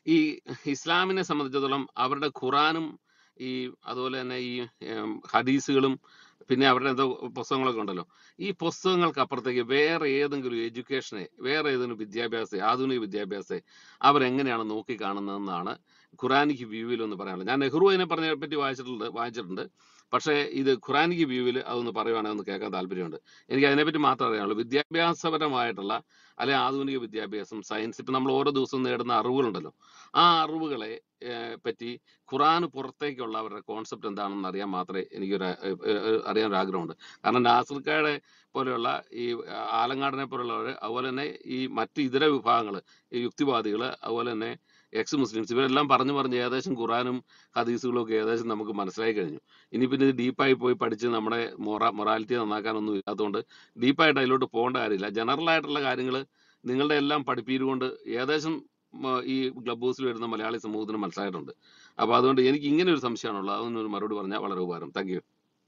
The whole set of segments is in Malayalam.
ഈ ഇസ്ലാമിനെ സംബന്ധിച്ചിടത്തോളം അവരുടെ ഖുറാനും ഈ അതുപോലെ തന്നെ ഈ ഉം, ഹദീസുകളും പിന്നെ അവരുടെ എന്തോ പുസ്തകങ്ങളൊക്കെ ഉണ്ടല്ലോ ഈ പുസ്തകങ്ങൾക്ക് അപ്പുറത്തേക്ക് വേറെ ഏതെങ്കിലും എഡ്യൂക്കേഷനെ വേറെ ഏതെങ്കിലും വിദ്യാഭ്യാസത്തെ ആധുനിക വിദ്യാഭ്യാസത്തെ അവരെങ്ങനെയാണ് നോക്കി കാണുന്നതെന്നാണ് ഖുറാനിക് വ്യൂവിൽ എന്ന് പറയാനുള്ളത് ഞാൻ നെഹ്റു അതിനെ പറഞ്ഞ പറ്റി വായിച്ചിട്ടുണ്ട് വായിച്ചിട്ടുണ്ട് പക്ഷേ ഇത് ഖുറാനിക് വ്യൂവിൽ അതൊന്ന് പറയുവാണെങ്കിൽ ഒന്ന് കേൾക്കാൻ താല്പര്യമുണ്ട് എനിക്ക് അതിനെപ്പറ്റി മാത്രമേ അറിയാനുള്ളൂ വിദ്യാഭ്യാസപരമായിട്ടുള്ള അല്ലെ ആധുനിക വിദ്യാഭ്യാസം സയൻസ് ഇപ്പം നമ്മൾ ഓരോ ദിവസവും നേടുന്ന അറിവുകളുണ്ടല്ലോ ആ അറിവുകളെ ഏഹ്, പറ്റി ഖുറാന് പുറത്തേക്കുള്ള അവരുടെ കോൺസെപ്റ്റ് എന്താണെന്ന് അറിയാൻ മാത്രമേ എനിക്കൊരു ഏഹ്, ഏഹ്, അറിയാൻ ഒരു ആഗ്രഹമുണ്ട് കാരണം നാസർക്കായുടെ പോലെയുള്ള ഈ ആലങ്ങാടിനെ പോലുള്ളവർ അതുപോലെ തന്നെ ഈ മറ്റ് ഇതര വിഭാഗങ്ങൾ ഈ യുക്തിവാദികൾ അതുപോലെ തന്നെ എക്സ് മുസ്ലിംസ് ഇവരെല്ലാം പറഞ്ഞു പറഞ്ഞ് ഏകദേശം ഖുറാനും ഹദീസുകളും ഒക്കെ ഏകദേശം നമുക്ക് മനസ്സിലായി കഴിഞ്ഞു ഇനി പിന്നെ ഇത് ഡീപ്പായി പോയി പഠിച്ച് നമ്മുടെ മൊറ മൊറാലിറ്റി നന്നാക്കാനൊന്നും ഇല്ലാത്തതുകൊണ്ട് ഡീപ്പായിട്ട് അതിലോട്ട് പോകേണ്ട കാര്യമില്ല ജനറൽ ആയിട്ടുള്ള കാര്യങ്ങൾ നിങ്ങളുടെ എല്ലാം പഠിപ്പീരുകൊണ്ട് ഏകദേശം മ, ഈ ക്ലബ് ഹൗസിൽ വരുന്ന മലയാളി സമൂഹത്തിന് മനസ്സിലായിട്ടുണ്ട് അപ്പോൾ അതുകൊണ്ട് എനിക്ക് ഇങ്ങനെ ഒരു സംശയമാണുള്ളത് അതൊന്നൊരു മറുപടി പറഞ്ഞാൽ വളരെ ഉപകാരം താങ്ക് യു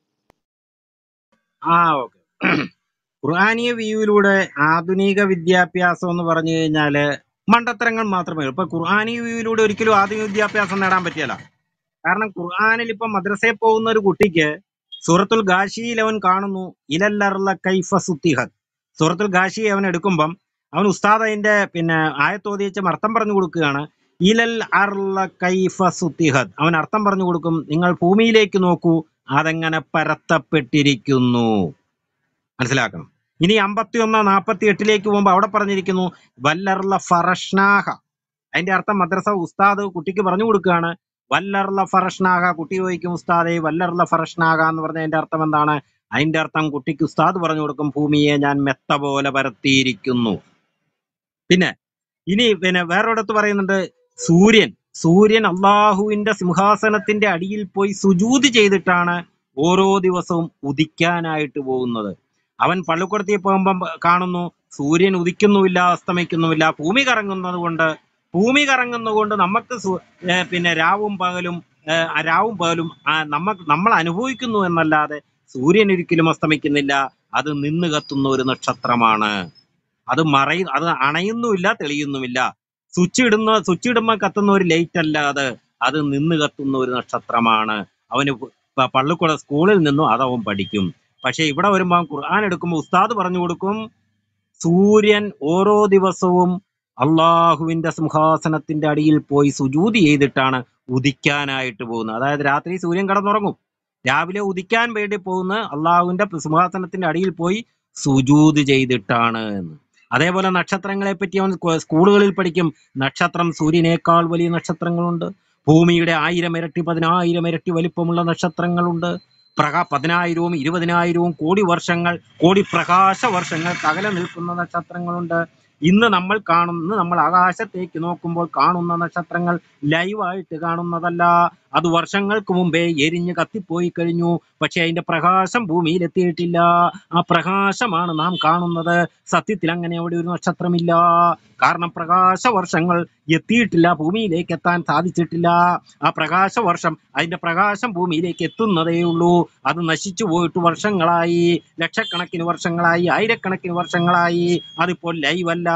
ആ ഓക്കെ ഖുർആാനിയ വ്യൂവിലൂടെ ആധുനിക വിദ്യാഭ്യാസം എന്ന് പറഞ്ഞു കഴിഞ്ഞാല് മണ്ടത്തരങ്ങൾ മാത്രമേ ഉള്ളൂ ഇപ്പൊ ഖുർആാനിയ വ്യൂവിലൂടെ ഒരിക്കലും ആധുനിക വിദ്യാഭ്യാസം നേടാൻ പറ്റിയല്ല കാരണം ഖുർആാനിൽ ഇപ്പൊ മദ്രസയിൽ പോകുന്ന ഒരു കുട്ടിക്ക് സൂറത്തുൽ ഗാഷിയിൽ അവൻ കാണുന്നു ഇലല്ലർല കൈഫ സുത്തിഹത് സൂറത്തുൽ ഗാഷി അവൻ എടുക്കുമ്പം അവൻ ഉസ്താദ് അതിന്റെ പിന്നെ ആയത്തോതിയച്ച അർത്ഥം പറഞ്ഞു കൊടുക്കുകയാണ് ഇലൽ അർല കൈഫ സുത്തിഹത് അവൻ അർത്ഥം പറഞ്ഞു കൊടുക്കും നിങ്ങൾ ഭൂമിയിലേക്ക് നോക്കൂ അതെങ്ങനെ പരത്തപ്പെട്ടിരിക്കുന്നു മനസ്സിലാക്കണം ഇനി അമ്പത്തി ഒന്ന് നാൽപ്പത്തി എട്ടിലേക്ക് പോകുമ്പോൾ അവിടെ പറഞ്ഞിരിക്കുന്നു വല്ലർല ഫറഷ്നാഹ അതിന്റെ അർത്ഥം മദ്രസ ഉസ്താദ് കുട്ടിക്ക് പറഞ്ഞു കൊടുക്കുകയാണ് വല്ലർല ഫറഷ്നാഹ കുട്ടി ചോദിക്കും ഉസ്താദെ വല്ലർല ഫറഷ്നാഹ എന്ന് പറഞ്ഞ അതിന്റെ അർത്ഥം എന്താണ് അതിന്റെ അർത്ഥം കുട്ടിക്ക് ഉസ്താദ് പറഞ്ഞു കൊടുക്കും ഭൂമിയെ ഞാൻ മെത്ത പോലെ പരത്തിയിരിക്കുന്നു പിന്നെ ഇനി പിന്നെ വേറൊരിടത്ത് പറയുന്നുണ്ട് സൂര്യൻ സൂര്യൻ അള്ളാഹുവിന്റെ സിംഹാസനത്തിന്റെ അടിയിൽ പോയി സുജൂത് ചെയ്തിട്ടാണ് ഓരോ ദിവസവും ഉദിക്കാനായിട്ട് പോകുന്നത് അവൻ പള്ളിക്കുടത്തിൽ പോകുമ്പം കാണുന്നു സൂര്യൻ ഉദിക്കുന്നുമില്ല അസ്തമിക്കുന്നുമില്ല ഭൂമി കറങ്ങുന്നത് കൊണ്ട് ഭൂമി കറങ്ങുന്നതുകൊണ്ട് നമുക്ക് സു- ഏ, പിന്നെ രാവും പകലും ഏ, ആ രാവും പകലും ആ, നമ്മ നമ്മൾ അനുഭവിക്കുന്നു എന്നല്ലാതെ സൂര്യൻ ഒരിക്കലും അസ്തമിക്കുന്നില്ല അത് നിന്ന് കത്തുന്ന ഒരു നക്ഷത്രമാണ് അത് മറയ അത് അണയുന്നുമില്ല തെളിയുന്നുമില്ല സ്വിച്ച് ഇടുന്ന സ്വിച്ച് ഇടുമ്പോൾ കത്തുന്ന ഒരു ലൈറ്റ് അല്ല അത് അത് നിന്ന് കത്തുന്ന ഒരു നക്ഷത്രമാണ് അവന് പ- പള്ളിക്കൂട സ്കൂളിൽ നിന്നും അത് അവൻ പഠിക്കും പക്ഷെ ഇവിടെ വരുമ്പോൾ ഖുർആൻ എടുക്കുമ്പോൾ ഉസ്താദ് പറഞ്ഞു കൊടുക്കും സൂര്യൻ ഓരോ ദിവസവും അള്ളാഹുവിന്റെ സിംഹാസനത്തിന്റെ അടിയിൽ പോയി സുജൂതി ചെയ്തിട്ടാണ് ഉദിക്കാനായിട്ട് പോകുന്നത് അതായത് രാത്രി സൂര്യൻ കടന്നുറങ്ങും രാവിലെ ഉദിക്കാൻ വേണ്ടി പോകുന്ന അള്ളാഹുവിന്റെ സിംഹാസനത്തിന്റെ അടിയിൽ പോയി സുജൂത് ചെയ്തിട്ടാണ് എന്ന് അതേപോലെ നക്ഷത്രങ്ങളെ പറ്റി അവൻ സ്കൂ- സ്കൂളുകളിൽ പഠിക്കും നക്ഷത്രം സൂര്യനേക്കാൾ വലിയ നക്ഷത്രങ്ങളുണ്ട് ഭൂമിയുടെ ആയിരം ഇരട്ടി പതിനായിരം ഇരട്ടി വലിപ്പമുള്ള നക്ഷത്രങ്ങളുണ്ട് പ്രകാ പതിനായിരവും ഇരുപതിനായിരവും കോടി വർഷങ്ങൾ കോടി പ്രകാശ വർഷങ്ങൾക്ക് അകലെ നിൽക്കുന്ന നക്ഷത്രങ്ങളുണ്ട് ഇന്ന് നമ്മൾ കാണുന്ന നമ്മൾ ആകാശത്തേക്ക് നോക്കുമ്പോൾ കാണുന്ന നക്ഷത്രങ്ങൾ ലൈവായിട്ട് കാണുന്നതല്ല അത് വർഷങ്ങൾക്ക് മുമ്പേ എരിഞ്ഞ് കത്തിപ്പോയി കഴിഞ്ഞു പക്ഷെ അതിന്റെ പ്രകാശം ഭൂമിയിൽ എത്തിയിട്ടില്ല ആ പ്രകാശമാണ് നാം കാണുന്നത് സത്യത്തിൽ അങ്ങനെ അവിടെ ഒരു നക്ഷത്രമില്ല കാരണം പ്രകാശ വർഷങ്ങൾ എത്തിയിട്ടില്ല ഭൂമിയിലേക്ക് എത്താൻ സാധിച്ചിട്ടില്ല ആ പ്രകാശ വർഷം അതിന്റെ പ്രകാശം ഭൂമിയിലേക്ക് എത്തുന്നതേ ഉള്ളൂ അത് നശിച്ചു പോയിട്ട് വർഷങ്ങളായി ലക്ഷക്കണക്കിന് വർഷങ്ങളായി ആയിരക്കണക്കിന് വർഷങ്ങളായി അതിപ്പോൾ ലൈവ് അല്ല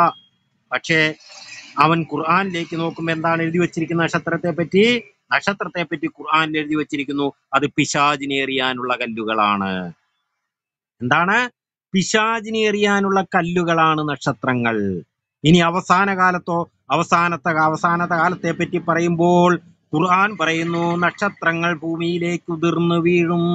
പക്ഷേ അവൻ ഖുർആനിലേക്ക് നോക്കുമ്പോൾ എന്താണ് എഴുതി വെച്ചിരിക്കുന്ന നക്ഷത്രത്തെ പറ്റി നക്ഷത്രത്തെ പറ്റി ഖുർആനിൽ എഴുതി വെച്ചിരിക്കുന്നു അത് പിശാചിനെ എറിയാനുള്ള കല്ലുകളാണ് എന്താണ് പിശാചിനെ എറിയാനുള്ള കല്ലുകളാണ് നക്ഷത്രങ്ങൾ ഇനി അവസാന കാലത്തോ അവസാനത്തെ അവസാനത്തെ കാലത്തെ പറ്റി പറയുമ്പോൾ ഖുർആൻ പറയുന്നു നക്ഷത്രങ്ങൾ ഭൂമിയിലേക്ക് ഉതിർന്നു വീഴും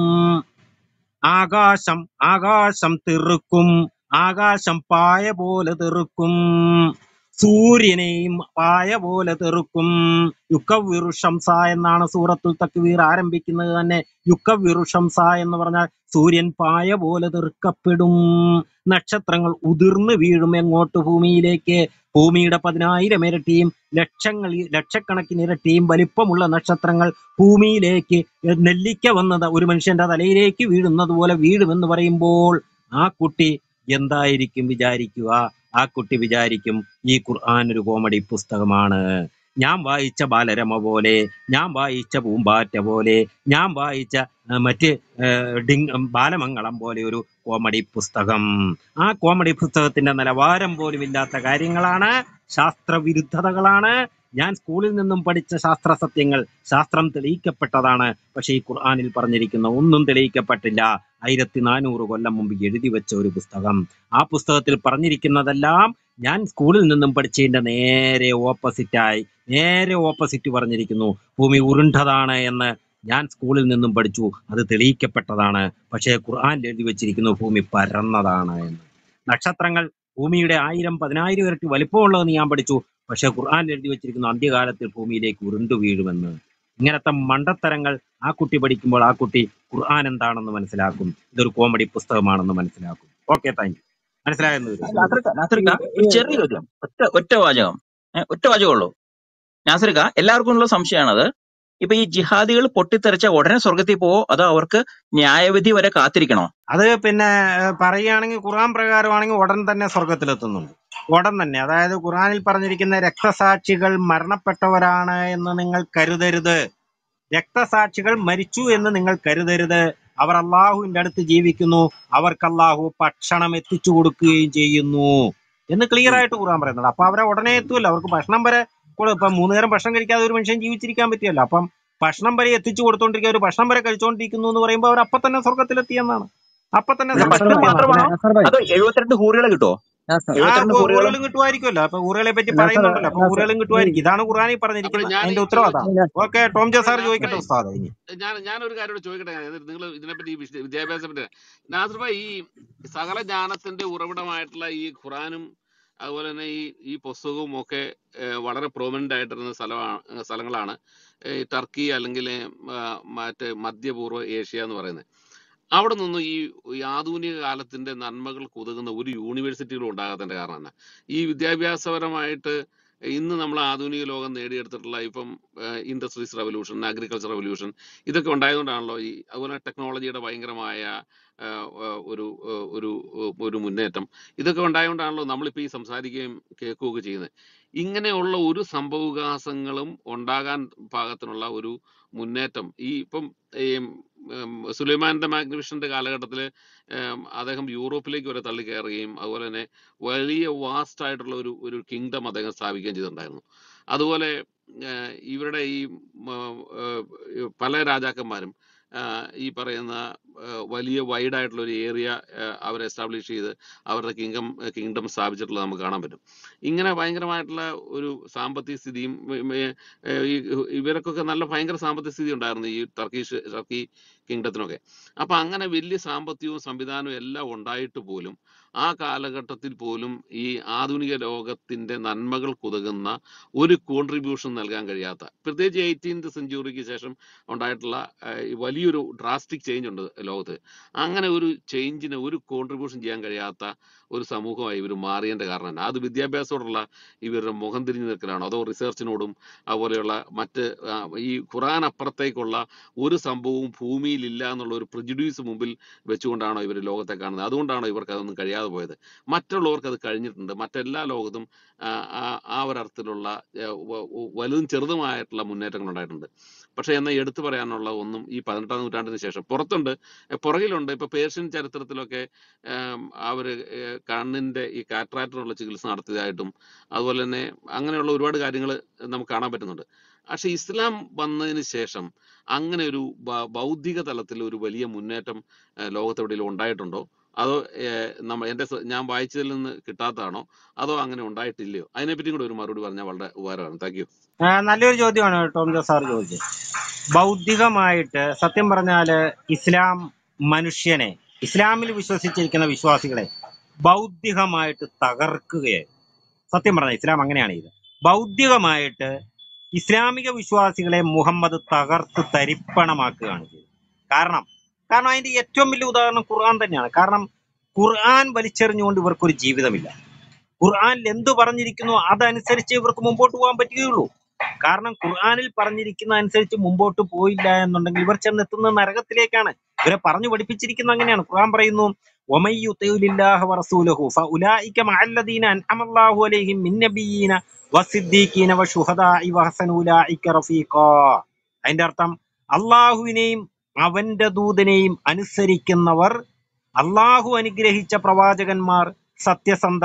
ആകാശം ആകാശം തെറുക്കും ആകാശം പായ പോലെ തെറുക്കും സൂര്യനെയും പായ പോലെ തെറുക്കും യുക്കവിറു ഷംസ എന്നാണ് സൂറത്തുൽ തക്വീർ ആരംഭിക്കുന്നത് തന്നെ യുക്കവിറു ഷംസ എന്ന് പറഞ്ഞാൽ സൂര്യൻ പായ പോലെ തെറുക്കപ്പെടും നക്ഷത്രങ്ങൾ ഉതിർന്നു വീഴും എങ്ങോട്ട് ഭൂമിയിലേക്ക് ഭൂമിയുടെ പതിനായിരം ഇരട്ടിയും ലക്ഷങ്ങൾ ലക്ഷക്കണക്കിന് ഇരട്ടിയും വലിപ്പമുള്ള നക്ഷത്രങ്ങൾ ഭൂമിയിലേക്ക് നെല്ലിക്ക വന്നത് ഒരു മനുഷ്യന്റെ തലയിലേക്ക് വീഴുന്നത് പോലെ വീഴുമെന്ന് പറയുമ്പോൾ ആ കുട്ടി എന്തായിരിക്കും വിചാരിക്കുക ആ കുട്ടി വിചാരിക്കും ഈ ഖുർആൻ ഒരു കോമഡി പുസ്തകമാണ് ഞാൻ വായിച്ച ബാലരമ പോലെ ഞാൻ വായിച്ച പൂമ്പാറ്റ പോലെ ഞാൻ വായിച്ച ആ, മറ്റ് ആ, ഡിങ് ബാലമംഗളം പോലെ ഒരു കോമഡി പുസ്തകം ആ കോമഡി പുസ്തകത്തിന്റെ നിലവാരം പോലും ഇല്ലാത്ത കാര്യങ്ങളാണ് ശാസ്ത്രവിരുദ്ധതകളാണ് ഞാൻ സ്കൂളിൽ നിന്നും പഠിച്ച ശാസ്ത്ര സത്യങ്ങൾ ശാസ്ത്രം തെളിയിക്കപ്പെട്ടതാണ് പക്ഷേ ഈ ഖുർആനിൽ പറഞ്ഞിരിക്കുന്ന ഒന്നും തെളിയിക്കപ്പെട്ടില്ല ആയിരത്തി നാനൂറ് കൊല്ലം മുമ്പ് എഴുതി വെച്ച ഒരു പുസ്തകം ആ പുസ്തകത്തിൽ പറഞ്ഞിരിക്കുന്നതെല്ലാം ഞാൻ സ്കൂളിൽ നിന്നും പഠിച്ചതിന്റെ നേരെ ഓപ്പോസിറ്റായി നേരെ ഓപ്പോസിറ്റ് പറഞ്ഞിരിക്കുന്നു ഭൂമി ഉരുണ്ടതാണ് എന്ന് ഞാൻ സ്കൂളിൽ നിന്നും പഠിച്ചു അത് തെളിയിക്കപ്പെട്ടതാണ് പക്ഷേ ഖുർആനിൽ എഴുതി വെച്ചിരിക്കുന്നു ഭൂമി പരന്നതാണ് എന്ന് നക്ഷത്രങ്ങൾ ഭൂമിയുടെ ആയിരം പതിനായിരം ഇരട്ടി വലിപ്പമുള്ളതെന്ന് ഞാൻ പഠിച്ചു പക്ഷെ ഖുർആനിൽ എഴുതി വെച്ചിരിക്കുന്നു അന്ത്യകാലത്തിൽ ഭൂമിയിലേക്ക് ഉരുണ്ടു വീഴുമെന്ന് ഇങ്ങനത്തെ മണ്ടത്തരങ്ങൾ ആ കുട്ടി പഠിക്കുമ്പോൾ ആ കുട്ടി ഖുർആൻ എന്താണെന്ന് മനസ്സിലാക്കും ഇതൊരു കോമഡി പുസ്തകമാണെന്ന് മനസ്സിലാക്കും ഓക്കെ താങ്ക് യു മനസ്സിലായെന്ന് വരും നാസർക്ക നാസർക്ക ഒരു ചെറിയ ചോദ്യം ഒറ്റ ഒറ്റ വാചകം ഏ, ഒറ്റ വാചകമുള്ളൂ നാസർക്ക എല്ലാവർക്കും ഉള്ള സംശയമാണത് ഇപ്പൊ ഈ ജിഹാദികൾ പൊട്ടിത്തെറിച്ച ഉടനെ സ്വർഗത്തിൽ പോവോ അതോ അവർക്ക് ന്യായവിധി വരെ കാത്തിരിക്കണോ അത് പിന്നെ ഏഹ്, പറയുകയാണെങ്കിൽ ഖുർആൻ പ്രകാരമാണെങ്കിൽ ഉടൻ തന്നെ സ്വർഗത്തിലെത്തുന്നുണ്ട് ഉടൻ തന്നെ അതായത് ഖുർആനിൽ പറഞ്ഞിരിക്കുന്ന രക്തസാക്ഷികൾ മരണപ്പെട്ടവരാണ് എന്ന് നിങ്ങൾ കരുതരുത് രക്തസാക്ഷികൾ മരിച്ചു എന്ന് നിങ്ങൾ കരുതരുത് അവർ അള്ളാഹുവിന്റെ അടുത്ത് ജീവിക്കുന്നു അവർക്ക് അള്ളാഹു ഭക്ഷണം എത്തിച്ചു കൊടുക്കുകയും ചെയ്യുന്നു എന്ന് ക്ലിയർ ആയിട്ട് ഖുർആൻ പറയുന്നത് അപ്പൊ അവരെ ഉടനെ എത്തൂല്ല അവർക്ക് ഭക്ഷണം വരെ കൊടു- ഇപ്പൊ മൂന്ന് നേരം ഭക്ഷണം കഴിക്കാതെ ഒരു മനുഷ്യൻ ജീവിച്ചിരിക്കാൻ പറ്റിയല്ലോ അപ്പം ഭക്ഷണം വരെ എത്തിച്ചു കൊടുത്തോണ്ടിരിക്കുക ഒരു ഭക്ഷണം വരെ കഴിച്ചുകൊണ്ടിരിക്കുന്നു എന്ന് പറയുമ്പോൾ അവർ അപ്പൊ തന്നെ സ്വർഗത്തിലെത്തിയെന്നാണ് അപ്പൊ തന്നെ അല്ല നാസർ ഭക്ഷണം ഭായ് സ്വർഗത്തിലെത്തിയെന്നാണ് മാത്രമാണോ നാസർ ഭായ് അതോ എഴുപത്തിരണ്ട് ഹൂറുകളെ കിട്ടുമോ നാസർ ആ എഴുപത്തിരണ്ട് ഊ- ഹൂറുകളും ഊറുകളും കിട്ടുമായിരിക്കുമല്ലോ അപ്പൊ ഊറുകളെ പറ്റി നാസർ പറയുന്നുണ്ടല്ലോ അപ്പൊ നാസർ ഊറുകളും ഈ കിട്ടുമായിരിക്കും ഇതാണ് ഖുർആനിൽ അപ്പോൾ പറഞ്ഞിരിക്കുന്ന ഞാൻ ഈ അതിന്റെ ഉത്തരവ് ചോദിച്ച അതാണ് ഈ okay Tom J sir Nasar ചോദിക്കട്ടെ ഭായ് ഉസ്താദ് ഇനി ഞാൻ ഞാനൊരു കാര്യം കൂടെ ചോദിക്കട്ടെ നിങ്ങൾ ഇതിനെപ്പറ്റി ഈ വിഷയ- വിദ്യാഭ്യാസത്തെ പറ്റി നാസർ ഭായ് ഈ സകല ജ്ഞാനത്തിന്റെ ഉറവിടമായിട്ടുള്ള ഈ ഖുറാനും അതുപോലെ തന്നെ ഈ ഈ പുസ്തകവും ഒക്കെ ഏഹ്, വളരെ പ്രോമിനന്റ് ആയിട്ടിരുന്ന സ്ഥലമാണ് സ്ഥലങ്ങളാണ് ഏഹ്, ഈ ടർക്കി അല്ലെങ്കിൽ ഏഹ്, മറ്റേ മധ്യപൂർവ്വ ഏഷ്യ എന്ന് പറയുന്നത് അവിടെ നിന്നും ഈ ഈ ആധുനിക കാലത്തിന്റെ നന്മകൾ കുതുകുന്ന ഒരു യൂണിവേഴ്സിറ്റികളും ഉണ്ടാകാത്തതിന്റെ കാരണം തന്നെ ഈ വിദ്യാഭ്യാസപരമായിട്ട് ഇന്ന് നമ്മൾ ആധുനിക ലോകം നേടിയെടുത്തിട്ടുള്ള ഇപ്പം ഇൻഡസ്ട്രീസ് റവല്യൂഷൻ അഗ്രികൾച്ചർ റവല്യൂഷൻ ഇതൊക്കെ ഉണ്ടായതുകൊണ്ടാണല്ലോ ഈ അതുപോലെ ടെക്നോളജിയുടെ ഭയങ്കരമായ ആ, ആ, ഒരു ആ, ഒരു ഒരു മുന്നേറ്റം ഇതൊക്കെ ഉണ്ടായതുകൊണ്ടാണല്ലോ നമ്മളിപ്പോൾ ഈ സംസാരിക്കുകയും കേൾക്കുകയൊക്കെ ചെയ്യുന്നത് ഇങ്ങനെയുള്ള ഒരു സംഭവവികാസങ്ങളും ഉണ്ടാകാൻ പാകത്തിനുള്ള ഒരു മുന്നേറ്റം ഈ ഇപ്പം ഈ ഉം, സുലൈമാന്റെ മാഗ്നിഫിഷന്റെ കാലഘട്ടത്തിൽ അദ്ദേഹം യൂറോപ്പിലേക്ക് വരെ തള്ളി കയറുകയും അതുപോലെ തന്നെ വലിയ വാസ്റ്റ് ആയിട്ടുള്ള ഒരു ഒരു കിങ്ഡം അദ്ദേഹം സ്ഥാപിക്കുകയും ചെയ്തിട്ടുണ്ടായിരുന്നു അതുപോലെ ഏഹ്, ഇവരുടെ ഈ മ, ഏഹ്, പല രാജാക്കന്മാരും ആഹ്, ഈ പറയുന്ന ഏഹ്, വലിയ വൈഡ് ആയിട്ടുള്ള ഒരു ഏരിയ അവർ എസ്റ്റാബ്ലിഷ് ചെയ്ത് അവരുടെ കിങ്ഡം കിങ്ഡം സ്ഥാപിച്ചിട്ടുള്ളത് നമുക്ക് കാണാൻ പറ്റും ഇങ്ങനെ ഭയങ്കരമായിട്ടുള്ള ഒരു സാമ്പത്തിക സ്ഥിതിയും ഉം, ഏഹ്, ഏഹ്, ഈ ഇവർക്കൊക്കെ നല്ല ഭയങ്കര സാമ്പത്തിക സ്ഥിതി ഉണ്ടായിരുന്നു ഈ ടർക്കിഷ് ടർക്കി കിങ്ഡത്തിനൊക്കെ അപ്പൊ അങ്ങനെ വലിയ സാമ്പത്തികവും സംവിധാനവും എല്ലാം ഉണ്ടായിട്ട് പോലും ആ കാലഘട്ടത്തിൽ പോലും ഈ ആധുനിക ലോകത്തിന്റെ നന്മകൾ കുതകുന്ന ഒരു കോൺട്രിബ്യൂഷൻ നൽകാൻ കഴിയാത്ത പ്രത്യേകിച്ച് എയ്റ്റീൻത് സെഞ്ചുറിക്ക് ശേഷം ഉണ്ടായിട്ടുള്ള ഏഹ്, ഈ വലിയൊരു ഡ്രാസ്റ്റിക് ചേഞ്ച് ഉണ്ട് ലോകത്ത് അങ്ങനെ ഒരു ചേഞ്ചിന് ഒരു കോൺട്രിബ്യൂഷൻ ചെയ്യാൻ കഴിയാത്ത ഒരു സമൂഹമായി ഇവർ മാറിയതിന്റെ കാരണം തന്നെ അത് വിദ്യാഭ്യാസത്തോടുള്ള ഇവരുടെ മുഖം തിരിഞ്ഞു നിൽക്കലാണോ അതോ റിസർച്ചിനോടും അതുപോലെയുള്ള മറ്റ് ആ, ഈ ഖുറാൻ അപ്പുറത്തേക്കുള്ള ഒരു സംഭവവും ഭൂമിയിൽ ഇല്ല എന്നുള്ള ഒരു പ്രിജുഡ്യൂസ് മുമ്പിൽ വെച്ചുകൊണ്ടാണോ ഇവർ ലോകത്തെ കാണുന്നത് അതുകൊണ്ടാണോ ഇവർക്ക് അതൊന്നും കഴിയാതെ പോയത് മറ്റുള്ളവർക്ക് അത് കഴിഞ്ഞിട്ടുണ്ട് മറ്റെല്ലാ ലോകത്തും ആ ആ- ആ ഒരർത്ഥത്തിലുള്ള ഏ, വ- വ- വലുതും ചെറുതുമായിട്ടുള്ള മുന്നേറ്റങ്ങൾ ഉണ്ടായിട്ടുണ്ട് പക്ഷേ എന്നാൽ എടുത്തു പറയാനുള്ള ഒന്നും ഈ പതിനെട്ടാം നൂറ്റാണ്ടിന് ശേഷം പുറത്തുണ്ട് ഏ, പുറകിലുണ്ട് ഇപ്പൊ പേർഷ്യൻ ചരിത്രത്തിലൊക്കെ ഏം, അവര് ഏ, കണ്ണിന്റെ ഈ കാറ്ററാക്റ്റിനുള്ള ചികിത്സ നടത്തിയതായിട്ടും അതുപോലെ തന്നെ അങ്ങനെയുള്ള ഒരുപാട് കാര്യങ്ങൾ നമുക്ക് കാണാൻ പറ്റുന്നുണ്ട് പക്ഷെ ഇസ്ലാം വന്നതിന് ശേഷം അങ്ങനെ ഒരു ബ- ബൗദ്ധിക തലത്തിൽ ഒരു വലിയ മുന്നേറ്റം ഏ, ലോകത്തെവിടെയെങ്കിലും ഉണ്ടായിട്ടുണ്ടോ അതോ ഏഹ്, നമ്മ എന്റെ സ- ഞാൻ വായിച്ചതിൽ നിന്ന് കിട്ടാത്തതാണോ അതോ അങ്ങനെ ഉണ്ടായിട്ടില്ലയോ അതിനെപ്പറ്റി കൂടെ ഒരു മറുപടി പറഞ്ഞാൽ വളരെ ഉപകാരമാണ് താങ്ക് യു ആ, നല്ലൊരു ചോദ്യമാണ് ടോം ജോസ് സാർ ചോദിച്ചത് ബൗദ്ധികമായിട്ട് സത്യം പറഞ്ഞാല് ഇസ്ലാം മനുഷ്യനെ ഇസ്ലാമിൽ വിശ്വസിച്ചിരിക്കുന്ന വിശ്വാസികളെ ബൗദ്ധികമായിട്ട് തകർക്കുകയായി സത്യം പറഞ്ഞ ഇസ്ലാം അങ്ങനെയാണ് ഇത് ബൗദ്ധികമായിട്ട് ഇസ്ലാമിക വിശ്വാസികളെ മുഹമ്മദ് തകർത്ത് തരിപ്പണമാക്കുകയാണ് ചെയ്തത് കാരണം കാരണം അതിന്റെ ഏറ്റവും വലിയ ഉദാഹരണം ഖുർആൻ തന്നെയാണ് കാരണം ഖുർആൻ വലിച്ചെറിഞ്ഞുകൊണ്ട് ഇവർക്കൊരു ജീവിതമില്ല ഖുർആനിൽ എന്ത് പറഞ്ഞിരിക്കുന്നു അതനുസരിച്ച് ഇവർക്ക് മുമ്പോട്ട് പോകാൻ പറ്റുകയുള്ളൂ കാരണം ഖുർആനിൽ പറഞ്ഞിരിക്കുന്ന അനുസരിച്ച് മുമ്പോട്ട് പോയില്ല എന്നുണ്ടെങ്കിൽ ഇവർ ചെന്നെത്തുന്നത് നരകത്തിലേക്കാണ് ഇവരെ പറഞ്ഞു പഠിപ്പിച്ചിരിക്കുന്നത് അങ്ങനെയാണ് ഖുർആൻ പറയുന്നു وَمَن يُطِعِ اللَّهَ وَرَسُولَهُ فَأُولَٰئِكَ مَعَ الَّذِينَ أَنْعَمَ اللَّهُ عَلَيْهِم مِّن النَّبِيِّينَ وَالصِّدِّيقِينَ وَالشُّهَدَاءِ وَحَسُنَ أُولَٰئِكَ رَفീഖാ അതിന്റെ അർത്ഥം അള്ളാഹുവിനെയും അവന്റെ ദൂതനെയും അനുസരിക്കുന്നവർ അള്ളാഹു അനുഗ്രഹിച്ച പ്രവാചകന്മാർ സത്യസന്ധർ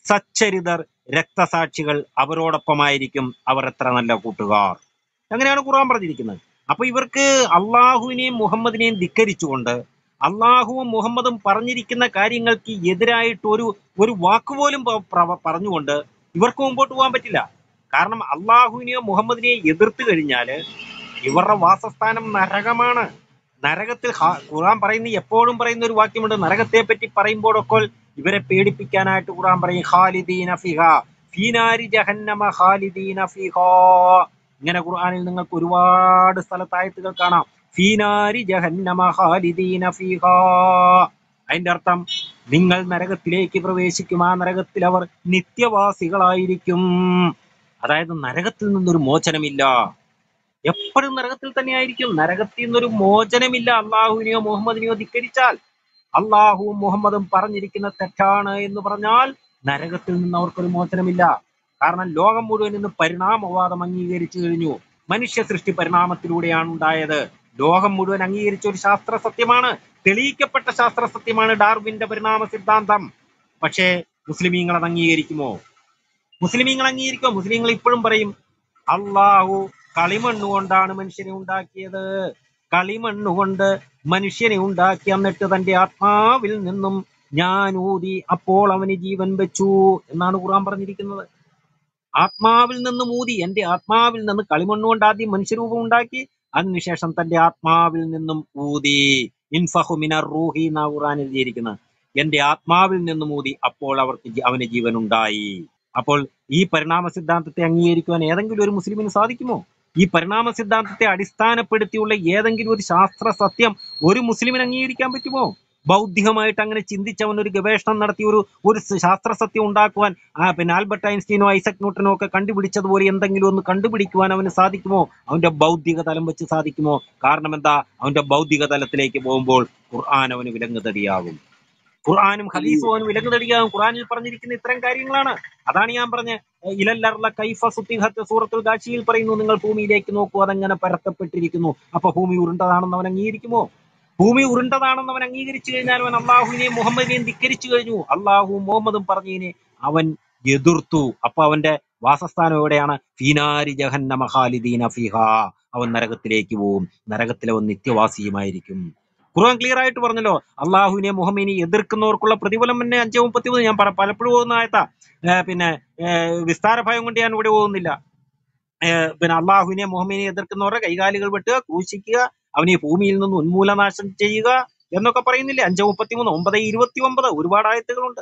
സച്ചരിതർ രക്തസാക്ഷികൾ അവരോടൊപ്പമായിരിക്കും അവർ എത്ര നല്ല കൂട്ടുകാർ അങ്ങനെയാണ് ഖുർആൻ പറഞ്ഞിരിക്കുന്നത് അപ്പൊ ഇവർക്ക് അള്ളാഹുവിനെയും മുഹമ്മദിനെയും ധിക്കരിച്ചുകൊണ്ട് അള്ളാഹുവും മുഹമ്മദും പറഞ്ഞിരിക്കുന്ന കാര്യങ്ങൾക്ക് എതിരായിട്ട് ഒരു ഒരു വാക്കുപോലും പ- പ്രവ- പറഞ്ഞുകൊണ്ട് ഇവർക്ക് മുമ്പോട്ട് പോകാൻ പറ്റില്ല കാരണം അള്ളാഹുവിനെയോ മുഹമ്മദിനെയോ എതിർത്ത് കഴിഞ്ഞാല് ഇവരുടെ വാസസ്ഥാനം നരകമാണ് നരകത്തിൽ ഹാ- ഖുർആൻ പറയുന്ന എപ്പോഴും പറയുന്ന ഒരു വാക്യമുണ്ട് നരകത്തെ പറ്റി പറയുമ്പോഴൊക്കെ ഇവരെ പേടിപ്പിക്കാനായിട്ട് ഖുർആൻ പറയും ഖാലിദീന ഫിഹ ഫീനാരി ജഹന്നമ ഖാലിദീന ഫിഹ ഇങ്ങനെ ഖുർആനിൽ നിങ്ങൾക്ക് ഒരുപാട് സ്ഥലത്തായത്തുകൾ കാണാം ഫീനാരി ജഹന്നമ ഖാലിദീന ഫിഹ അതിന്റെ അർത്ഥം നിങ്ങൾ നരകത്തിലേക്ക് പ്രവേശിക്കും ആ നരകത്തിൽ അവർ നിത്യവാസികളായിരിക്കും അതായത് നരകത്തിൽ നിന്നൊരു മോചനമില്ല എപ്പോഴും നരകത്തിൽ തന്നെയായിരിക്കും നരകത്തിൽ നിന്നൊരു മോചനമില്ല അള്ളാഹുവിനെയോ മുഹമ്മദിനെയോ ധിക്കരിച്ചാൽ അള്ളാഹുവും മുഹമ്മദും പറഞ്ഞിരിക്കുന്ന തെറ്റാണ് എന്ന് പറഞ്ഞാൽ നരകത്തിൽ നിന്ന് അവർക്കൊരു മോചനമില്ല കാരണം ലോകം മുഴുവൻ ഇന്ന് പരിണാമവാദം അംഗീകരിച്ചു കഴിഞ്ഞു മനുഷ്യ സൃഷ്ടി പരിണാമത്തിലൂടെയാണ് ഉണ്ടായത് ലോകം മുഴുവൻ അംഗീകരിച്ച ഒരു ശാസ്ത്ര സത്യമാണ് തെളിയിക്കപ്പെട്ട ശാസ്ത്ര സത്യമാണ് ഡാർവിന്റെ പരിണാമ സിദ്ധാന്തം പക്ഷേ മുസ്ലിമീങ്ങൾ അത് അംഗീകരിക്കുമോ മുസ്ലിമീങ്ങൾ അംഗീകരിക്കുമോ മുസ്ലിങ്ങൾ ഇപ്പോഴും പറയും അള്ളാഹു കളിമണ്ണ് കൊണ്ടാണ് മനുഷ്യനെ ഉണ്ടാക്കിയത് കളിമണ്ണ് കൊണ്ട് മനുഷ്യനെ ഉണ്ടാക്കി എന്നിട്ട് തന്റെ ആത്മാവിൽ നിന്നും ഞാൻ ഊതി അപ്പോൾ അവന് ജീവൻ വെച്ചു എന്നാണ് ഖുർആൻ പറഞ്ഞിരിക്കുന്നത് ആത്മാവിൽ നിന്ന് ഊതി എന്റെ ആത്മാവിൽ നിന്ന് കളിമണ്ണ് കൊണ്ട് ആദ്യം മനുഷ്യരൂപം ഉണ്ടാക്കി അതിനുശേഷം തന്റെ ആത്മാവിൽ നിന്നും ഊതി ഇൻഫഹു മിനർ റൂഹി എന്നാ ഖുർആൻ എഴുതിയിരിക്കുന്നത് എന്റെ ആത്മാവിൽ നിന്നും ഊതി അപ്പോൾ അവർക്ക് ജി- അവന് ജീവൻ ഉണ്ടായി അപ്പോൾ ഈ പരിണാമ സിദ്ധാന്തത്തെ അംഗീകരിക്കുവാൻ ഏതെങ്കിലും ഒരു മുസ്ലിമിന് സാധിക്കുമോ ഈ പരിണാമ സിദ്ധാന്തത്തെ അടിസ്ഥാനപ്പെടുത്തിയുള്ള ഏതെങ്കിലും ഒരു ശാസ്ത്ര സത്യം ഒരു മുസ്ലിമിന് അംഗീകരിക്കാൻ പറ്റുമോ ബൗദ്ധികമായിട്ട് അങ്ങനെ ചിന്തിച്ചവൻ ഒരു ഗവേഷണം നടത്തി ഒരു ഒരു സ- ശാസ്ത്ര സത്യം ഉണ്ടാക്കുവാൻ ആ പിന്നെ ആൽബർട്ട് ഐൻസ്റ്റീനോ ഐസക് ന്യൂട്ടനോ ഒക്കെ കണ്ടുപിടിച്ചതുപോലെ എന്തെങ്കിലും ഒന്ന് കണ്ടുപിടിക്കുവാൻ അവന് സാധിക്കുമോ അവന്റെ ബൗദ്ധിക തലം വെച്ച് സാധിക്കുമോ കാരണം എന്താ അവന്റെ ബൗദ്ധിക തലത്തിലേക്ക് പോകുമ്പോൾ ഖുർആൻ അവന് വിലങ്ങുതടിയാകും ഖുർആാനും ഹദീസും അവന് വിലങ്ങുതടിയാകും ഖുർആനിൽ പറഞ്ഞിരിക്കുന്ന ഇത്തരം കാര്യങ്ങളാണ് അതാണ് ഞാൻ പറഞ്ഞ ഇലല്ലർല കൈഫ സുത്തിഹത്ത് സൂറത്തുൽ ഗാഷിയിൽ പറയുന്നു നിങ്ങൾ ഭൂമിയിലേക്ക് നോക്കൂ അതെങ്ങനെ പരത്തപ്പെട്ടിരിക്കുന്നു അപ്പൊ ഭൂമി ഉരുണ്ടതാണെന്ന് അവൻ അംഗീകരിക്കുമോ ഭൂമി ഉരുണ്ടതാണെന്ന് അവൻ അംഗീകരിച്ചു കഴിഞ്ഞാൽ അവൻ അള്ളാഹുവിനെയും മുഹമ്മദിനെയും ധിക്കരിച്ചു കഴിഞ്ഞു അള്ളാഹുവും മുഹമ്മദും പറഞ്ഞതിനെ അവൻ എതിർത്തു അപ്പൊ അവന്റെ വാസസ്ഥാനം എവിടെയാണ് ഫീനാരി ജഹന്നമ ഖാലിദീന ഫിഹ അവൻ നരകത്തിലേക്ക് പോവും നരകത്തിൽ അവൻ നിത്യവാസിയുമായിരിക്കും ഖുർആൻ ക്ലിയർ ആയിട്ട് പറഞ്ഞല്ലോ അള്ളാഹുവിനെ മുഹമ്മദിനെ എതിർക്കുന്നവർക്കുള്ള പ്രതിഫലം തന്നെ അഞ്ചേ മുപ്പത്തി മൂന്ന് ഞാൻ പറ- പലപ്പോഴും പോകുന്ന ആയത്താ ഏർ പിന്നെ ഏർ വിസ്താര ഭയം കൊണ്ട് ഞാൻ ഇവിടെ പോകുന്നില്ല ഏർ പിന്നെ അള്ളാഹുവിനെ മുഹമ്മദിനെ എതിർക്കുന്നവരുടെ കൈകാലുകൾ വെട്ടുക ക്രൂശിക്കുക അവനെ ഭൂമിയിൽ നിന്ന് ഉന്മൂലനാശം ചെയ്യുക എന്നൊക്കെ പറയുന്നില്ലേ അഞ്ച് മുപ്പത്തിമൂന്ന് ഒമ്പത് ഇരുപത്തി ഒമ്പത് ഒരുപാട് ആയത്തുകളുണ്ട്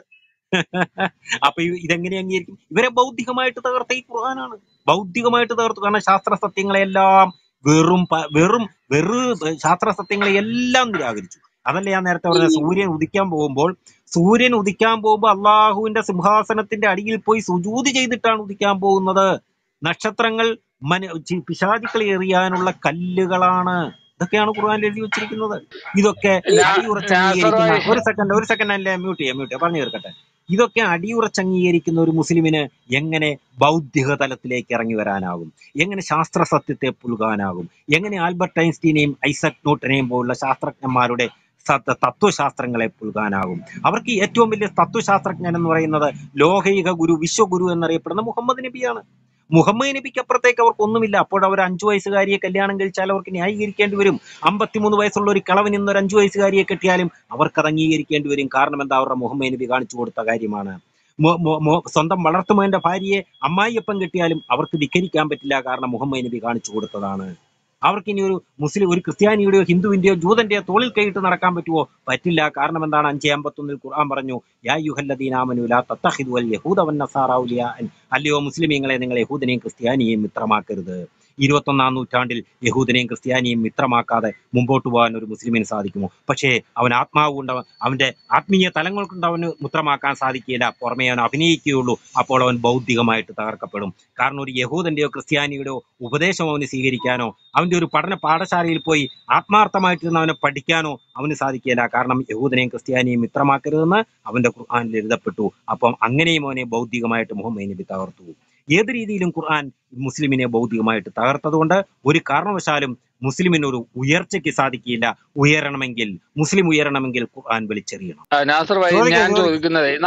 അപ്പൊ ഇ- ഇതെങ്ങനെ അംഗീകരിക്കും ഇവരെ ബൗദ്ധികമായിട്ട് തകർത്ത ഈ ഖുർആനാണ് ബൗദ്ധികമായിട്ട് തകർത്തു കാരണം ശാസ്ത്ര സത്യങ്ങളെല്ലാം വെറും പ- വെറും വെറു ശാസ്ത്ര സത്യങ്ങളെ എല്ലാം നിരാകരിച്ചു അതല്ലേ ഞാൻ നേരത്തെ പറഞ്ഞ സൂര്യൻ ഉദിക്കാൻ പോകുമ്പോൾ സൂര്യൻ ഉദിക്കാൻ പോകുമ്പോൾ അള്ളാഹുവിന്റെ സിംഹാസനത്തിന്റെ അടിയിൽ പോയി സുജൂതി ചെയ്തിട്ടാണ് ഉദിക്കാൻ പോകുന്നത് നക്ഷത്രങ്ങൾ മന ചി- പിശാചുക്കളെ എറിയാനുള്ള കല്ലുകളാണ് ഇതൊക്കെയാണ് ഖുർആനിൽ എഴുതി വെച്ചിരിക്കുന്നത് ഇതൊക്കെ അടിയുറച്ച് അംഗീകരിക്കുന്ന നാസറായി ഒരു സെക്കൻഡ് ഒരു സെക്കൻഡ് അല്ലേ മ്യൂട്ട് ചെയ്യാം മ്യൂട്ട് ചെയ്യാം പറഞ്ഞു തീർക്കട്ടെ ഇതൊക്കെ അടിയുറച്ച് അംഗീകരിക്കുന്ന ഒരു മുസ്ലിമിന് എങ്ങനെ ബൗദ്ധിക തലത്തിലേക്ക് ഇറങ്ങി വരാനാകും എങ്ങനെ ശാസ്ത്ര സത്യത്തെ പുൽകാനാകും എങ്ങനെ ആൽബർട്ട് ഐൻസ്റ്റീനെയും ഐസക് ന്യൂട്ടനെയും പോലുള്ള ശാസ്ത്രജ്ഞന്മാരുടെ സത്ത- തത്വശാസ്ത്രങ്ങളെ പുൽകാനാകും അവർക്ക് ഏറ്റവും വലിയ തത്വശാസ്ത്രജ്ഞൻ എന്ന് പറയുന്നത് ലോകൈക ഗുരു വിശ്വഗുരു എന്നറിയപ്പെടുന്ന മുഹമ്മദ് നബിയാണ് മുഹമ്മദ് നബിക്ക് അപ്പുറത്തേക്ക് അവർക്ക് ഒന്നുമില്ല അപ്പോൾ അവർ അഞ്ചു വയസ്സുകാരിയെ കല്യാണം കഴിച്ചാൽ അവർക്ക് ന്യായീകരിക്കേണ്ടി വരും അമ്പത്തിമൂന്ന് വയസ്സുള്ള ഒരു കിളവൻ ഇന്ന് ഒരു അഞ്ചു വയസ്സുകാരിയെ കെട്ടിയാലും അവർക്ക് അത് അംഗീകരിക്കേണ്ടി വരും കാരണം എന്താ അവരുടെ മുഹമ്മദ് നബി കാണിച്ചു കൊടുത്ത കാര്യമാണ് മൊ- മൊ- മൊ- സ്വന്തം വളർത്തുമകന്റെ ഭാര്യയെ അമ്മായിയപ്പൻ കെട്ടിയാലും അവർക്ക് ധിക്കരിക്കാൻ പറ്റില്ല കാരണം മുഹമ്മദ് നബി കാണിച്ചു കൊടുത്തതാണ് അവർക്ക് ഇനി ഒരു മുസ്ലിം ഒരു ക്രിസ്ത്യാനിയുടെയോ ഹിന്ദുവിന്റെയോ ജൂതന്റെയോ തോളിൽ കൈയിട്ട് നടക്കാൻ പറ്റുമോ പറ്റില്ല കാരണം എന്താണ് അഞ്ചേ അമ്പത്തൊന്നിൽ ഖുർആൻ പറഞ്ഞു യാ യുഹല്ലദീനാമനു ലാ തത്തഖിദു അൽ യഹൂദ വൻ നസാറ ഔലിയാഅൻ അല്ലയോ മുസ്ലിമീങ്ങളെ നിങ്ങൾ യഹൂദനെയും ക്രിസ്ത്യാനിയെയും മിത്രമാക്കരുത് ഇരുപത്തൊന്നാം നൂറ്റാണ്ടിൽ യഹൂദനെയും ക്രിസ്ത്യാനിയെയും മിത്രമാക്കാതെ മുമ്പോട്ട് പോകാൻ ഒരു മുസ്ലിമിന് സാധിക്കുമോ പക്ഷേ അവൻ ആത്മാവ് കൊണ്ട് അവൻ- അവന്റെ ആത്മീയ തലങ്ങൾ കൊണ്ട് അവന് മുത്രമാക്കാൻ സാധിക്കില്ല പുറമേ അവൻ അഭിനയിക്കുകയുള്ളൂ അപ്പോൾ അവൻ ബൗദ്ധികമായിട്ട് തകർക്കപ്പെടും കാരണം ഒരു യഹൂദന്റെയോ ക്രിസ്ത്യാനിയുടെയോ ഉപദേശം അവന് സ്വീകരിക്കാനോ അവന്റെ ഒരു പഠന പാഠശാലയിൽ പോയി ആത്മാർത്ഥമായിട്ടിരുന്ന് അവനെ പഠിക്കാനോ അവന് സാധിക്കില്ല കാരണം യഹൂദനെയും ക്രിസ്ത്യാനിയെയും മിത്രമാക്കരുതെന്ന് അവന്റെ ഖുർആനിൽ എഴുതപ്പെട്ടു അപ്പം അങ്ങനെയും അവനെ ബൗദ്ധികമായിട്ട് മുഹമ്മദ് നബി തകർത്തു ഏത് രീതിയിലും ഖുർആൻ മുസ്ലിമിനെ ബൗദ്ധികമായിട്ട് തകർത്തതുകൊണ്ട് ഒരു കാരണവശാലും മുസ്ലിമിന് ഒരു ഉയർച്ചയ്ക്ക് സാധിക്കില്ല ഉയരണമെങ്കിൽ മുസ്ലിം ഉയരണമെങ്കിൽ ഖുർആൻ വലിച്ചെറിയണം നാസർ ഭായി ചോദിക്കൂ ഞാൻ ചോദിക്കൂ ചോദിക്കുന്നത് നമ്മ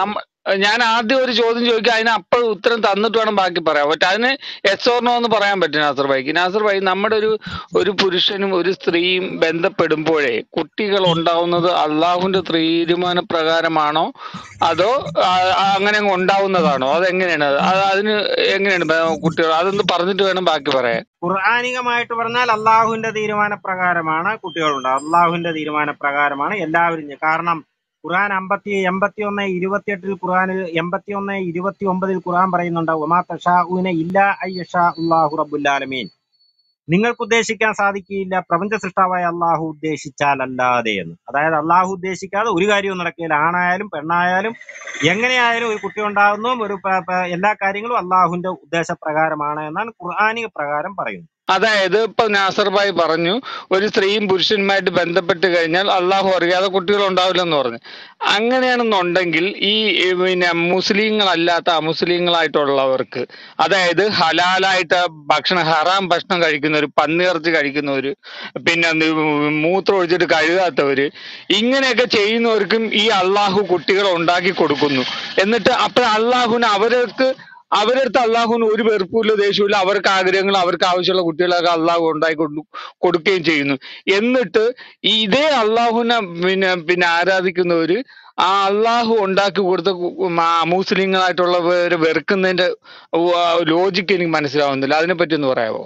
ഏഹ് ഞാൻ ആദ്യം ഒരു ചോദ്യം ചോദിക്കുക അതിന് അപ്പോൾ ഉത്തരം തന്നിട്ട് വേണം ബാക്കി പറയാൻ പറ്റും അതിന് എസ് ഓർണോ എന്ന് പറയാൻ പറ്റും നാസർ ഭായിക്ക് നാസർ ഭായി നമ്മുടെ ഒരു ഒരു പുരുഷനും ഒരു സ്ത്രീയും ബന്ധപ്പെടുമ്പോഴേ കുട്ടികൾ ഉണ്ടാവുന്നത് അള്ളാഹുവിന്റെ തീരുമാന പ്രകാരമാണോ അതോ ആ, ആ, അങ്ങനെ അങ്ങ് ഉണ്ടാവുന്നതാണോ അതെങ്ങനെയാണ് അത് അതിന് എങ്ങനെയാണ് ബ- കുട്ടികൾ അതൊന്ന് പറഞ്ഞിട്ട് വേണം ബാക്കി പറയാൻ ഖുർആാനികമായിട്ട് പറഞ്ഞാൽ അള്ളാഹുവിന്റെ തീരുമാനപ്രകാരമാണ് കുട്ടികളുണ്ട് അള്ളാഹുവിന്റെ തീരുമാനപ്രകാരമാണ് എല്ലാവരും ചെയ്യ- കാരണം ഖുർആൻ അമ്പത്തി എൺപത്തി ഒന്ന് ഇരുപത്തിയെട്ടിൽ ഖുർആനിൽ എൺപത്തി ഒന്ന് ഇരുപത്തി ഒമ്പതിൽ ഖുർആൻ പറയുന്നുണ്ട് ഒമാ തഷാഉന ഇല്ല അയ്യഷാ അള്ളാഹു റബ്ബുല്ലാലമീൻ നിങ്ങൾക്ക് ഉദ്ദേശിക്കാൻ സാധിക്കില്ല പ്രപഞ്ച സൃഷ്ടാവായ അള്ളാഹു ഉദ്ദേശിച്ചാലല്ലാതെ എന്ന് അതായത് അള്ളാഹു ഉദ്ദേശിക്കാതെ ഒരു കാര്യവും നടക്കില്ല ആണായാലും പെണ്ണായാലും എങ്ങനെയായാലും ഒരു കുട്ടി ഉണ്ടാകുന്നു ഒരു പ- പ- എല്ലാ കാര്യങ്ങളും അള്ളാഹുവിന്റെ ഉദ്ദേശപ്രകാരമാണ് എന്നാണ് ഖുർആാനിക പ്രകാരം പറയുന്നത് അതായത് ഇപ്പൊ നാസർ ഭായി പറഞ്ഞു ഒരു സ്ത്രീയും പുരുഷനുമായിട്ട് ബന്ധപ്പെട്ട് കഴിഞ്ഞാൽ അള്ളാഹു അറിയാതെ കുട്ടികൾ ഉണ്ടാവില്ലെന്ന് പറഞ്ഞു അങ്ങനെയാണെന്നുണ്ടെങ്കിൽ ഈ ഈ പിന്നെ മുസ്ലിങ്ങളല്ലാത്ത അമുസ്ലിങ്ങളായിട്ടുള്ളവർക്ക് അതായത് ഹലാലായിട്ട് ഭക്ഷണം ഹറാം ഭക്ഷണം കഴിക്കുന്നവര് പന്നിയിറച്ചി കഴിക്കുന്നവര് പിന്നെ നി- മൂത്രം ഒഴിച്ചിട്ട് കഴുകാത്തവര് ഇങ്ങനെയൊക്കെ ചെയ്യുന്നവർക്കും ഈ അള്ളാഹു കുട്ടികളെ ഉണ്ടാക്കി കൊടുക്കുന്നു എന്നിട്ട് അപ്പൊ അള്ളാഹുവിന് അവർക്ക് അവരടുത്ത് അള്ളാഹുവിന് ഒരു വെറുപ്പില്ല ദേഷ്യമില്ല അവർക്ക് ആഗ്രഹങ്ങൾ അവർക്ക് ആവശ്യമുള്ള കുട്ടികളൊക്കെ അള്ളാഹു ഉണ്ടാക്കി കൊടു കൊടുക്കുകയും ചെയ്യുന്നു എന്നിട്ട് ഈ ഇതേ അള്ളാഹുവിനെ പിന്നെ പിന്നെ ആരാധിക്കുന്നവര് ആ അള്ളാഹു ഉണ്ടാക്കി കൊടുത്ത കു- മാ- മുസ്ലിങ്ങളായിട്ടുള്ളവരെ വെറുക്കുന്നതിന്റെ ലോജിക്ക് എനിക്ക് മനസ്സിലാവുന്നില്ല അതിനെപ്പറ്റി ഒന്ന് പറയാമോ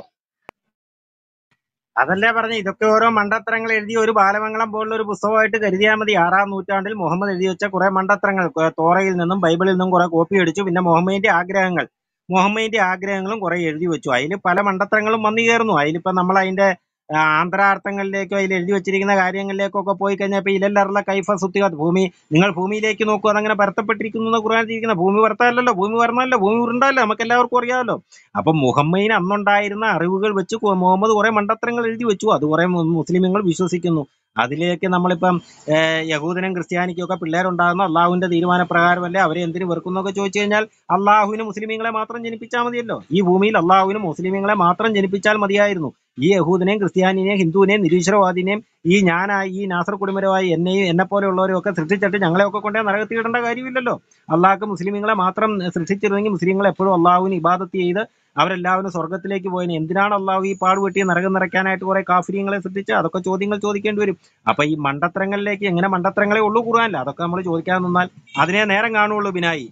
അതല്ലേ പറഞ്ഞ ഇതൊക്കെ ഓരോ മണ്ടത്തരങ്ങൾ എഴുതി ഒരു ബാലമംഗളം പോലുള്ള ഒരു പുസ്തകമായിട്ട് കരുതിയാൽ മതി ആറാം നൂറ്റാണ്ടിൽ മുഹമ്മദ് എഴുതി വെച്ച കുറെ മണ്ടത്തരങ്ങൾ കുറെ തോറയിൽ നിന്നും ബൈബിളിൽ നിന്നും കുറെ കോപ്പി അടിച്ചു പിന്നെ മുഹമ്മദിന്റെ ആഗ്രഹങ്ങൾ മുഹമ്മദിന്റെ ആഗ്രഹങ്ങളും കുറെ എഴുതി വെച്ചു അതിൽ പല മണ്ടത്തരങ്ങളും വന്നു കയറുന്നു അതിലിപ്പോ നമ്മൾ അതിന്റെ ആ, ആന്തരാർത്ഥങ്ങളിലേക്കോ അതിൽ എഴുതി വെച്ചിരിക്കുന്ന കാര്യങ്ങളിലേക്കൊക്കെ പോയി കഴിഞ്ഞാൽ ഇപ്പൊ ഇലല്ലറുള്ള കൈഫ സുത്തിക ഭൂമി നിങ്ങൾ ഭൂമിയിലേക്ക് നോക്കൂ അതങ്ങനെ പരത്തപ്പെട്ടിരിക്കുന്നു എന്ന് ഖുർആനിലിരിക്കുന്ന ഭൂമി പരത്തല്ലോ ഭൂമി പറഞ്ഞല്ലോ ഭൂമി ഉരുണ്ടല്ലോ നമുക്ക് എല്ലാവർക്കും അറിയാമല്ലോ അപ്പൊ മുഹമ്മദിന് അന്നുണ്ടായിരുന്ന അറിവുകൾ വെച്ച് കു- മുഹമ്മദ് കുറെ മണ്ടത്തരങ്ങൾ എഴുതി വെച്ചു അത് കുറെ മു- മുസ്ലിമുകൾ വിശ്വസിക്കുന്നു അതിലേക്ക് നമ്മളിപ്പം ഏഹ്, യഹൂദനും ക്രിസ്ത്യാനിക്കും ഒക്കെ പിള്ളേരുണ്ടാകുന്ന അള്ളാഹുവിന്റെ തീരുമാനപ്രകാരമല്ലേ അവരെ എന്തിനു വെറുക്കുന്നൊക്കെ ചോദിച്ചു കഴിഞ്ഞാൽ അള്ളാഹുവിന് മുസ്ലിമീങ്ങളെ മാത്രം ജനിപ്പിച്ചാൽ മതിയല്ലോ ഈ ഭൂമിയിൽ അള്ളാഹുവിന് മുസ്ലിമീങ്ങളെ മാത്രം ജനിപ്പിച്ചാൽ മതിയായിരുന്നു ഈ യഹൂദനെയും ക്രിസ്ത്യാനിനെയും ഹിന്ദുവിനെയും നിരീശ്വരവാദിനെയും ഈ ഞാനായി ഈ നാസർ കുടിമരമായി എന്നെയും എന്നെ പോലെയുള്ളവരും ഒക്കെ സൃഷ്ടിച്ചിട്ട് ഞങ്ങളെയൊക്കെ കൊണ്ടേ നരകത്തിയിടേണ്ട കാര്യമില്ലല്ലോ അള്ളാഹ്ക്ക് മുസ്ലിമീങ്ങളെ മാത്രം സൃഷ്ടിച്ചിരുന്നെങ്കിൽ മുസ്ലിങ്ങൾ എപ്പോഴും അള്ളാഹുവിന് ഇബാദത്ത് ചെയ്ത് അവരെല്ലാവരും സ്വർഗത്തിലേക്ക് പോയതിന് എന്തിനാണ് അള്ളാഹു ഈ പാടുപെട്ടി നരകം നിറയ്ക്കാനായിട്ട് കുറെ കാഫിര്യങ്ങളെ സൃഷ്ടിച്ച് അതൊക്കെ ചോദ്യങ്ങൾ ചോദിക്കേണ്ടി വരും അപ്പൊ ഈ മണ്ടത്തരങ്ങളിലേക്ക് എങ്ങനെ മണ്ടത്തരങ്ങളെ ഉള്ളൂ ഖുർആനില്ല അതൊക്കെ നമ്മൾ ചോദിക്കാൻ നിന്നാൽ അതിനെ നേരം കാണുള്ളൂ ബിനായി